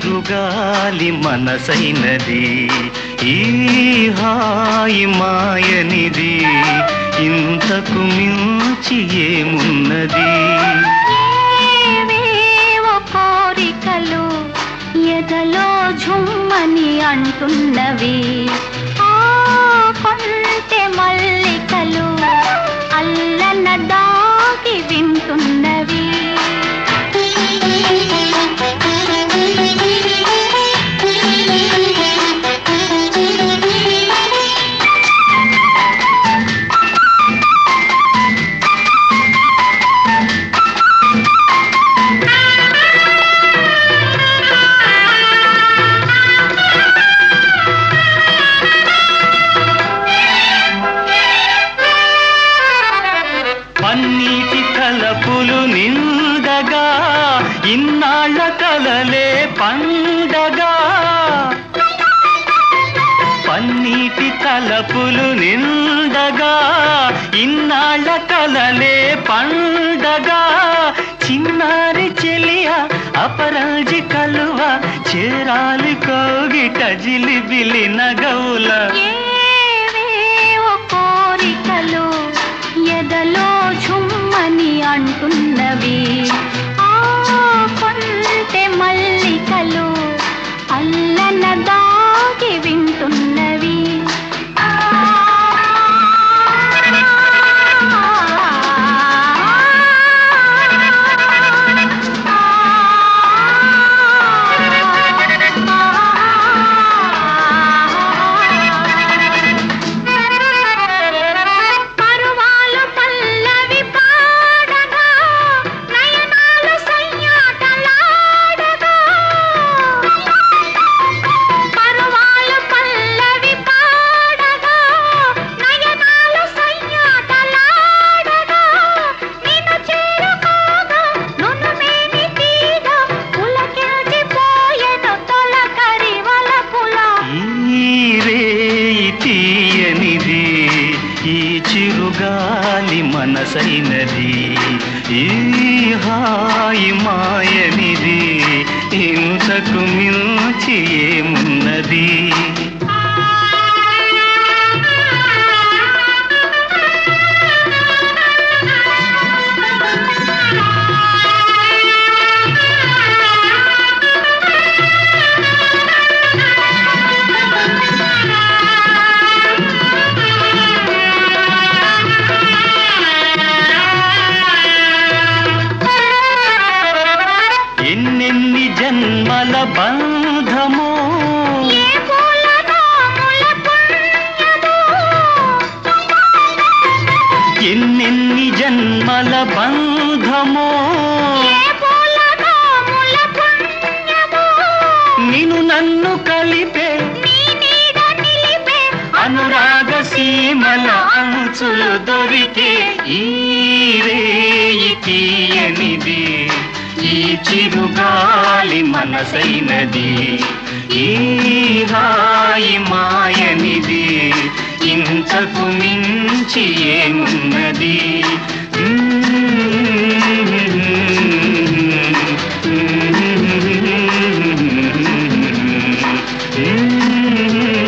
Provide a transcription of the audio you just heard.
చిరుగాలి మనసైనది ఈ హాయి మాయనిది ఇంతకు మించి ఏమున్నది ఏవేవో కోరికలు ఎదలో ఝుమ్మని అంటున్నవి ఆ కొంటె మల్లికలు అల్లన దాగి వింటున్నవి పన్నీటి తలపులు నిండగా ఇన్నాళ్ళ కలలే పండగా పన్నీటి తలపులు నిండగా ఇన్నాళ్ళ కలలే పండగా చిన్నారి చెలియ అపరాజి కలువ చేరాలి కోగిట జిలిబిలి నగవుల ఏవేవో కోరికలు ఎదలో ఝుమ్మని అంటున్నవి ఆ కొంటె మల్లికలు అల్లన దాగి వింటున్నవి పరువాలు పల్లవి పాడగా నయనాలు సయ్యాటలాడగా పరువాలు పల్లవి పాడగా నయనాలు సయ్యాటలాడగా నిన్ను చేరుకోగా నును మేని తీగ పులకిల్చిపోయెను తొలకరి వలపుల ఈ రేయి తీయనిది ఈ చిరుగాలి మనసైనది ఈ హాయి మాయనిది ఇంతకు మించి ఏమున్నది ఎన్నెన్ని జన్మల బంధమో ఏ పూలనో ముల పుణ్యమో ఎన్నెన్ని జన్మల బంధమో ఏ పూలనో ముల పుణ్యమో నిన్ను నన్ను కలిపే నీ నీడ నిలిపే అనురాగ సీమల అంచులు దొరికే ఈ రేయి తీయనిది ఈ చిరుగాలి మనసైనది ఈ హాయి మాయనిది ఇంతకు మించి ఏమున్నది Mm-hmm.